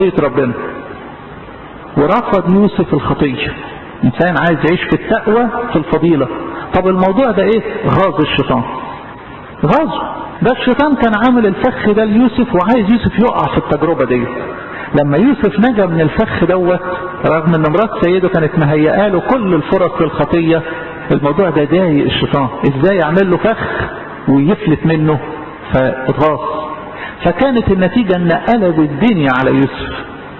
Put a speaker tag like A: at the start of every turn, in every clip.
A: ربنا ورفض يوسف الخطية انسان عايز يعيش في التقوى في الفضيلة طب الموضوع ده ايه غاز الشيطان غازه ده الشيطان كان عامل الفخ ده ليوسف وعايز يوسف يقع في التجربة دي لما يوسف نجا من الفخ دوت رغم ان مرات سيده كانت مهيئه له كل الفرص للخطيه الموضوع ده ضايق الشيطان ازاي يعمل له فخ ويفلت منه فاتغاظ فكانت النتيجه ان قلب الدنيا على يوسف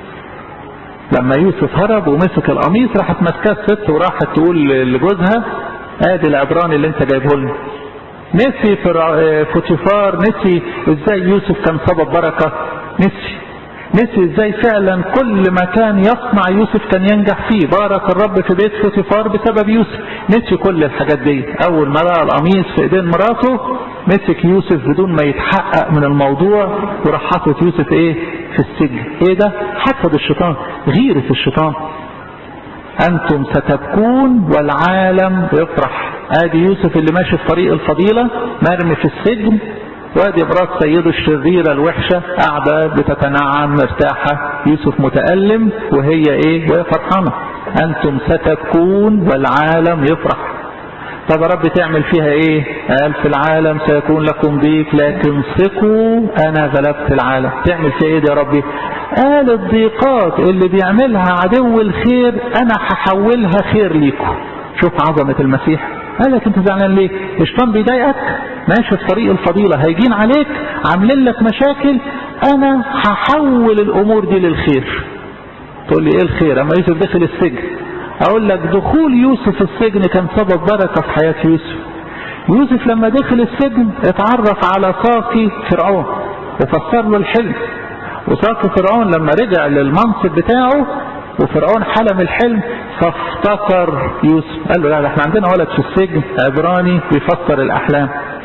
A: لما يوسف هرب ومسك القميص راحت ماسكاه الست وراحت تقول لجوزها ادي العبراني اللي انت جايبه لنا نسي فوتيفار نسي ازاي يوسف كان سبب بركه نسي نسي ازاي فعلا كل ما كان يصنع يوسف كان ينجح فيه بارك الرب في بيت فوتيفار بسبب يوسف نسي كل الحاجات دي اول ما لقى القميص في ايدين مراته مسك يوسف بدون ما يتحقق من الموضوع وراح حاطط يوسف ايه في السجن ايه ده حسد الشيطان غيرة الشيطان انتم ستبكون والعالم يفرح ادي يوسف اللي ماشي في طريق الفضيلة مرمي في السجن وادي مرات سيده الشريرة الوحشة قاعدة بتتنعم مرتاحة يوسف متألم وهي ايه وهي فرحانة انتم ستبكون والعالم يفرح طب يا رب تعمل فيها ايه قال في العالم سيكون لكم ضيق لكن ثقوا انا غلبت العالم تعمل فيها ايه يا ربي قال الضيقات اللي بيعملها عدو الخير انا هحولها خير ليكم شوف عظمة المسيح قال لك انت زعلان ليه الشيطان بيضايقك ماشي في طريق الفضيلة هيجين عليك عاملين لك مشاكل انا هحول الامور دي للخير تقول لي ايه الخير اما يوسف دخل السجن اقول لك دخول يوسف السجن كان سبب بركة في حياة يوسف يوسف لما دخل السجن اتعرف على ساقي فرعون وفسر له الحلم وساقي فرعون لما رجع للمنصب بتاعه وفرعون حلم الحلم فافتكر يوسف قال له لا احنا عندنا ولد في السجن عبراني بيفسر الاحلام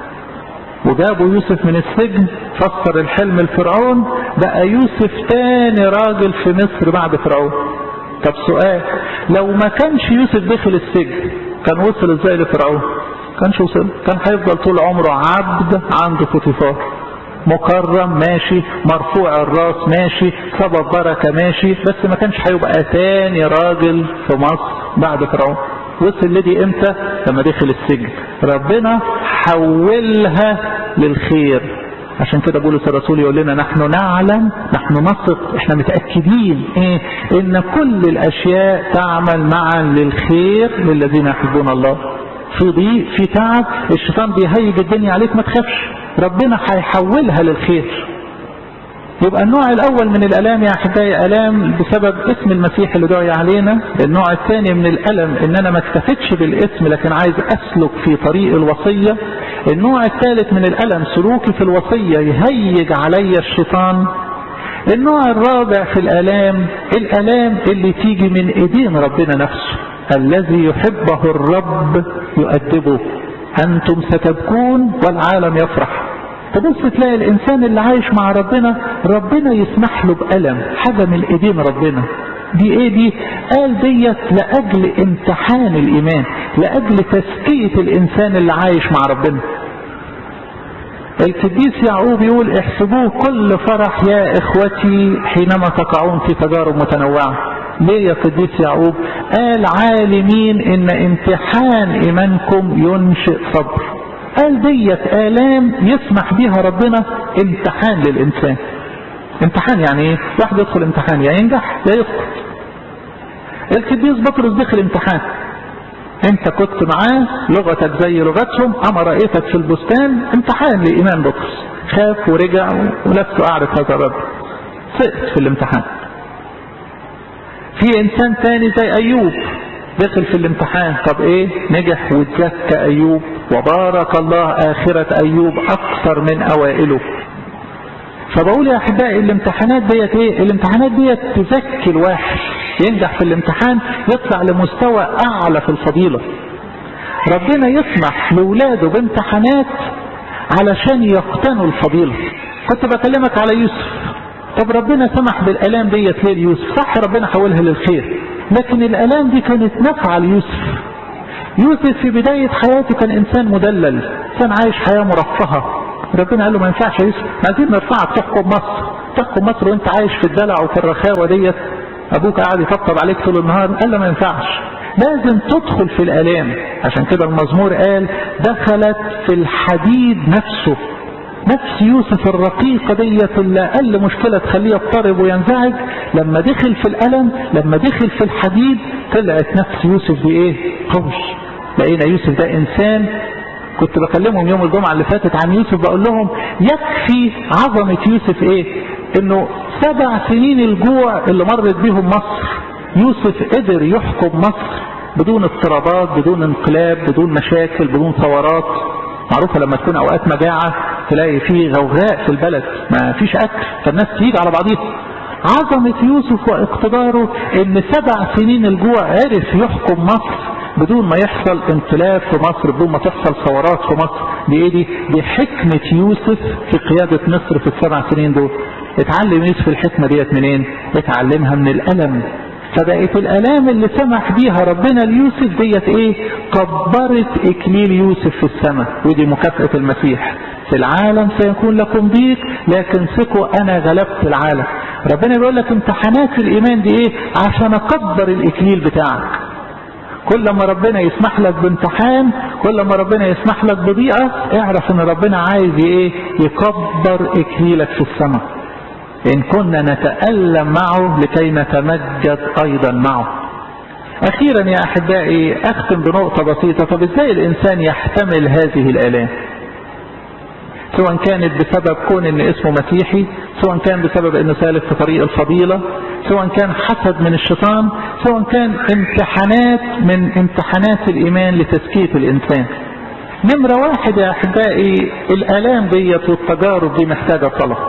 A: وجابوا يوسف من السجن فسر الحلم لفرعون بقى يوسف تاني راجل في مصر بعد فرعون طب سؤال لو ما كانش يوسف دخل السجن كان وصل ازاي لفرعون كانش وصل كان هيفضل طول عمره عبد عند فوتيفار مكرم ماشي مرفوع الراس ماشي سبب بركة ماشي بس ما كانش هيبقى تاني راجل في مصر بعد فرعون وصل لدي امتى لما دخل السجن ربنا حولها للخير عشان كده بولس الرسول يقول لنا نحن نعلم نحن نثق احنا متأكدين ايه ان كل الاشياء تعمل معا للخير للذين يحبون الله في ضيق في تعب الشيطان بيهيج الدنيا عليك ما تخافش ربنا هيحولها للخير يبقى النوع الاول من الالام يا احبائي الام بسبب اسم المسيح اللي دعي علينا النوع الثاني من الالم ان انا ما اكتفيتش بالاسم لكن عايز اسلك في طريق الوصية النوع الثالث من الالم سلوكي في الوصية يهيج علي الشيطان النوع الرابع في الالام الالام اللي تيجي من ايدين ربنا نفسه الذي يحبه الرب يؤدبه انتم ستبكون والعالم يفرح تبص تلاقي الانسان اللي عايش مع ربنا ربنا يسمح له بألم حاجة من ايدين ربنا دي ايه دي قال ديت لاجل امتحان الايمان لاجل تزكية الانسان اللي عايش مع ربنا القديس يعقوب يقول احسبوه كل فرح يا اخوتي حينما تقعون في تجارب متنوعة ليه يا قديس يعقوب قال عالمين ان امتحان ايمانكم ينشئ صبر قال ديت آلام يسمح بيها ربنا امتحان للإنسان امتحان يعني ايه واحد يدخل امتحان يا ينجح يا يسقط القديس بطرس دخل امتحان انت كنت معاه لغتك زي لغتهم اما رأيتك في البستان امتحان لإيمان بطرس خاف ورجع ولست اعرف هذا الرب سقط في الامتحان في انسان تاني زي ايوب دخل في الامتحان طب ايه نجح وتزكى ايوب وبارك الله اخرة ايوب اكثر من اوائله فبقول يا احبائي الامتحانات ديت ايه الامتحانات ديت تزكي الواحد ينجح في الامتحان يطلع لمستوى اعلى في الفضيلة ربنا يسمح لاولاده بامتحانات علشان يقتنوا الفضيلة كنت بكلمك على يوسف طب ربنا سمح بالالام ديت ليه ليوسف صح ربنا حولها للخير لكن الالام دي كانت نافعه ليوسف يوسف في بداية حياته كان انسان مدلل كان عايش حياة مرفهة ربنا قال له ما ينفعش يا يوسف عايزين نرفعك تحكم مصر تحكم مصر وانت عايش في الدلع وفي الرخاوه ديت ابوك قاعد يطبطب عليك طول النهار قال له ما ينفعش لازم تدخل في الالام عشان كده المزمور قال دخلت في الحديد نفسه نفس يوسف الرقيقة ديت اللي أقل مشكلة تخليه يضطرب وينزعج لما دخل في الألم لما دخل في الحديد طلعت نفس يوسف دي إيه؟ قوي لقينا يوسف ده إنسان كنت بكلمهم يوم الجمعة اللي فاتت عن يوسف بقول لهم يكفي عظمة يوسف إيه؟ إنه سبع سنين الجوع اللي مرت بيهم مصر يوسف قدر يحكم مصر بدون اضطرابات بدون انقلاب بدون مشاكل بدون ثورات معروفة لما تكون اوقات مجاعة تلاقي فيه غوغاء في البلد ما فيش اكل فالناس تيجي على بعضيها عظمة يوسف واقتداره ان سبع سنين الجوع عرف يحكم مصر بدون ما يحصل انقلاب في مصر بدون ما تحصل ثورات في مصر دي ايه دي دي حكمة يوسف في قيادة مصر في السبع سنين دول اتعلم يوسف الحكمة ديت منين اتعلمها من الالم فبقت الالام اللي سمح بيها ربنا ليوسف ديت ايه كبرت اكليل يوسف في السماء ودي مكافأة المسيح في العالم سيكون لكم ضيق لكن ثقوا انا غلبت العالم ربنا بيقول لك امتحانات الايمان دي ايه عشان اكبر الاكليل بتاعك كل ما ربنا يسمح لك بامتحان كل ما ربنا يسمح لك بضيقة اعرف ان ربنا عايز ايه يكبر اكليلك في السماء إن كنا نتألم معه لكي نتمجد أيضا معه أخيرا يا أحبائي أختم بنقطة بسيطة طب إزاي الإنسان يحتمل هذه الآلام سواء كانت بسبب كون ان اسمه مسيحي سواء كان بسبب انه سالك في طريق الفضيلة سواء كان حسد من الشيطان سواء كان امتحانات من امتحانات الايمان لتزكية الانسان نمرة واحد يا احبائي الالام ديت والتجارب دي محتاجة صلاة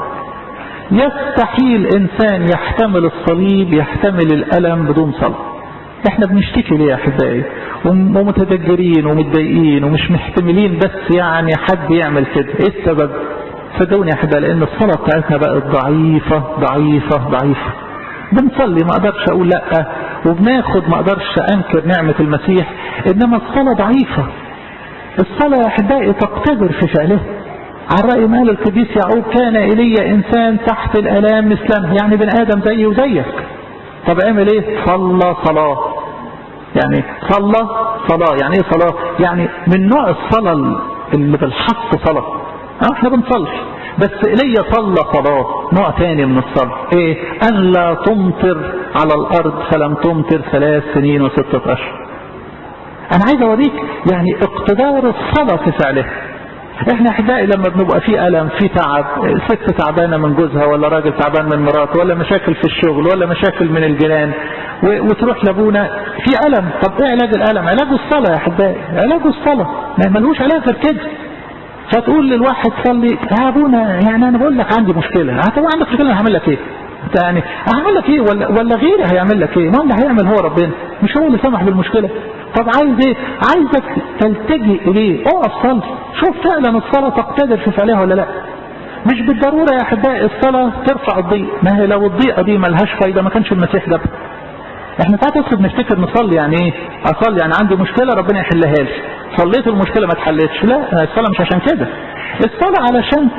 A: يستحيل انسان يحتمل الصليب يحتمل الالم بدون صلاه احنا بنشتكي ليه يا احبائي ومتدجرين ومتضايقين ومش محتملين بس يعني حد يعمل كده ايه السبب صدقوني يا احبائي لان الصلاه بتاعتنا بقت ضعيفه ضعيفه ضعيفه بنصلي ما اقدرش اقول لا وبناخد ما اقدرش انكر نعمه المسيح انما الصلاه ضعيفه الصلاه يا احبائي تقتدر في فعلها عن رأي مال القديس يعقوب كان إلي إنسان تحت الآلام مثلنا يعني بن آدم زيي وزيك طب اعمل ايه صلى صلاة يعني صلى صلاة يعني ايه صلاة يعني من نوع الصلاة اللي بالحق صلاة اه احنا بنصلي بس إلي صلى صلاة نوع تاني من الصلاة ايه أن لا تمطر على الأرض فلم تمطر ثلاث سنين وستة أشهر أنا عايز أوريك يعني اقتدار الصلاة في فعلها احنا احبائي لما بنبقى في الم في تعب ست تعبانه من جوزها ولا راجل تعبان من مراته ولا مشاكل في الشغل ولا مشاكل من الجيران وتروح لابونا في الم طب ايه علاج الالم علاجه الصلاه يا احبائي علاجه الصلاه ما ملوش علاج غير كده فتقول للواحد صلي يا ابونا يعني انا بقول لك عندي مشكله هتبقى عندك مشكله انا هعمل لك ايه يعني هعمل لك ايه ولا ولا غيري هيعمل لك ايه ما اللي هيعمل هو ربنا مش هو اللي سمح بالمشكله طب عايز ايه عايزك تلتجي اليه اقف صلي شوف فعلا الصلاه تقتدر في فعلها ولا لا مش بالضروره يا احبائي الصلاه ترفع الضيق ما هي لو الضيقه دي ملهاش فايده ما كانش المسيح جابها احنا ساعات اصلا بنفتكر نصلي يعني ايه اصلي يعني عندي مشكله ربنا يحلها لي صليت المشكله ما اتحلتش لا الصلاه مش عشان كده الصلاه علشان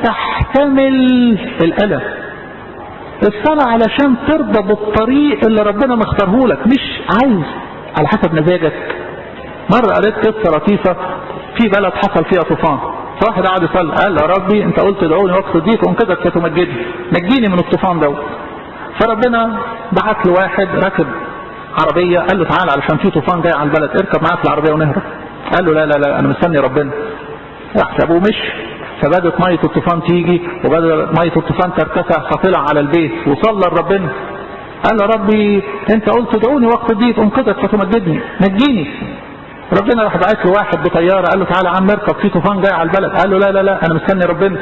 A: تحتمل الالم الصلاة علشان ترضى بالطريق اللي ربنا مختاره لك مش عايز على حسب مزاجك مرة قريت قصة لطيفة في بلد حصل فيها طوفان فواحد قعد يصلي قال يا ربي انت قلت ادعوني وقت ضيق وانقذك فتمجدني نجيني من الطوفان دوت فربنا بعت له واحد راكب عربية قال له تعالى علشان في طوفان جاي على البلد اركب معاك في العربية ونهرب قال له لا لا لا انا مستني ربنا راح سابوه مشي فبدت مية الطوفان تيجي وبدت مية الطوفان ترتفع فطلع على البيت وصلى لربنا قال له ربي انت قلت ادعوني وقت الضيق انقذك فتمجدني نجيني ربنا راح بعت له واحد بطياره قال له تعالى يا عم اركب في طوفان جاي على البلد قال له لا لا لا انا مستني ربنا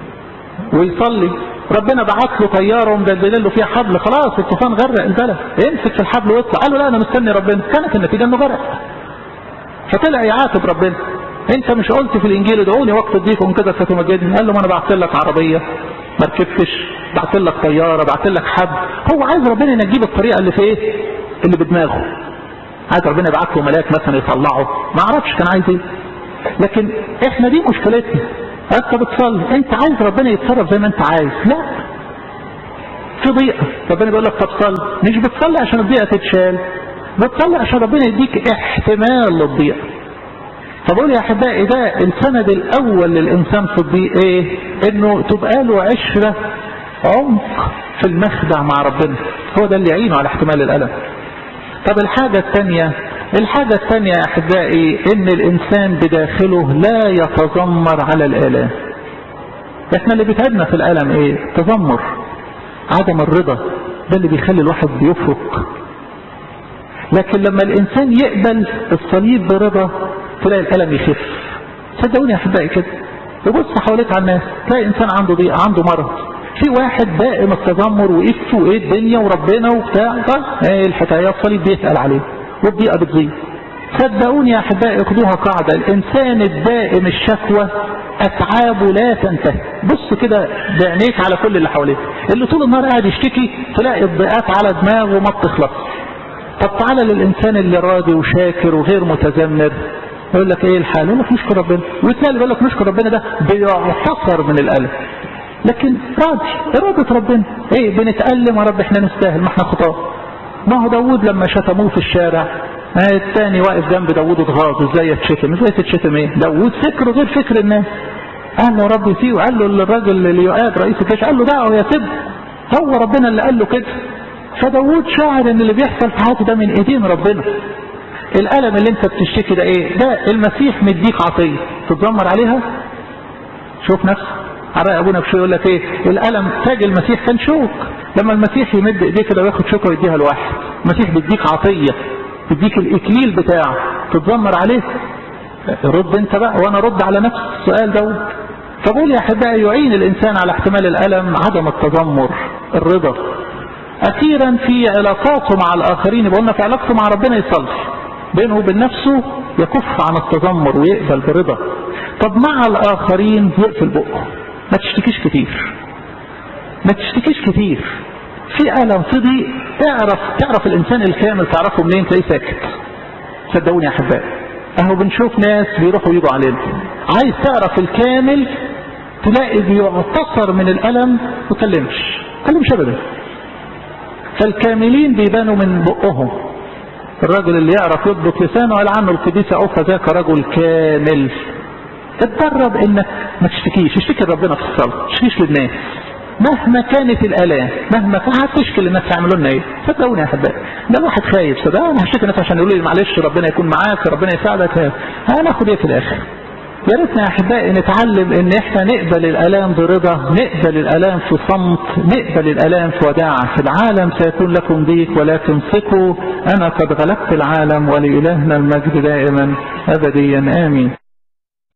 A: ويصلي ربنا بعت له طياره ومدلدل له فيها حبل خلاص الطوفان غرق البلد امسك في الحبل واطلع قال له لا انا مستني ربنا كانت النتيجه انه غرق فطلع يعاتب ربنا انت مش قلت في الانجيل ادعوني وقت الضيق وانقذك فتمجدني قال له ما انا بعت لك عربيه ما ركبتش بعت لك طياره بعت لك حد هو عايز ربنا ينجيه بالطريقه اللي في ايه اللي بدماغه عايز ربنا يبعت له ملاك مثلا يطلعه ما اعرفش كان عايز ايه لكن احنا دي مشكلتنا انت بتصلي انت عايز ربنا يتصرف زي ما انت عايز لا في ضيقه ربنا بيقول لك طب صلي مش بتصلي عشان الضيقه تتشال بتصلي عشان ربنا يديك احتمال للضيقه فبقول يا احبائي ده السند الاول للانسان في الضيق ايه انه تبقى له عشره عمق في المخدع مع ربنا هو ده اللي يعينه على احتمال الالم طب الحاجه الثانيه الحاجة الثانية يا أحبائي إن الإنسان بداخله لا يتذمر على الآلام. إحنا اللي بيتعبنا في الألم إيه؟ تذمر. عدم الرضا ده اللي بيخلي الواحد بيفرق. لكن لما الإنسان يقبل الصليب برضا تلاقي الألم يخف. صدقوني يا أحبائي كده. تبص حواليك على الناس تلاقي إنسان عنده ضيق عنده مرض. في واحد دائم التذمر وإف وإيه الدنيا وربنا وبتاع إيه الحكاية الصليب بيسأل عليه. والضيقة بتزيد صدقوني يا احبائي خدوها قاعدة الانسان الدائم الشكوى اتعابه لا تنتهي بص كده بعينيك على كل اللي حواليك اللي طول النهار قاعد يشتكي تلاقي الضيقات على دماغه ما بتخلص طب تعالى للانسان اللي راضي وشاكر وغير متذمر يقول لك ايه الحال يقول لك نشكر ربنا والتاني اللي بيقول لك نشكر ربنا ده بيعتصر من الالم لكن راضي إرادة ربنا ايه بنتألم يا رب احنا نستاهل ما احنا خطاه ما هو داوود لما شتموه في الشارع الثاني واقف جنب داوود اتغاظ ازاي يتشتم ازاي تتشتم ايه داوود فكره غير فكر الناس قال له يا رب فيه وقال له للراجل اللي يؤاد رئيس الجيش قال له دعوه يا سيد هو ربنا اللي قال له كده فداوود شاعر ان اللي بيحصل في حياته ده من ايدين ربنا الالم اللي انت بتشتكي ده ايه ده المسيح مديك عطيه تتذمر عليها شوف نفسك عرق ابونا بشوي يقول لك ايه الالم تاج المسيح كان شوك لما المسيح يمد ايديه كده وياخد شوكه ويديها لواحد المسيح بيديك عطيه بيديك الاكليل بتاعه تتذمر عليه رد انت بقى وانا رد على نفس السؤال دوت فبقول يا احبائي يعين الانسان على احتمال الالم عدم التذمر الرضا اخيرا في علاقاته مع الاخرين قلنا في علاقته مع ربنا يصلي بينه وبين نفسه يكف عن التذمر ويقبل برضا طب مع الاخرين يقفل بقه ما تشتكيش كتير ما تشتكيش كتير في ألم في ضيق تعرف تعرف الإنسان الكامل تعرفه منين تلاقيه ساكت صدقوني يا أحبائي أهو بنشوف ناس بيروحوا يجوا علينا عايز تعرف الكامل تلاقي بيعتصر من الألم ما تكلمش تكلمش أبدا فالكاملين بيبانوا من بقهم الراجل اللي يعرف يضبط لسانه قال عنه القديس عوفة ذاك رجل كامل اتدرب انك ما تشتكيش اشتكي لربنا في الصلاه ما تشتكيش للناس مهما كانت الالام مهما كان هتشكي للناس يعملوا لنا ايه صدقوني يا احبائي ده الواحد خايف صدق انا هشتكي الناس عشان يقولوا لي معلش ربنا يكون معاك ربنا يساعدك هناخد ايه في الاخر يا ريتنا يا احبائي نتعلم ان احنا نقبل الالام برضا نقبل الالام في صمت نقبل الالام في وداعه في العالم سيكون لكم ضيق ولكن ثقوا انا قد غلبت العالم ولالهنا المجد دائما ابديا امين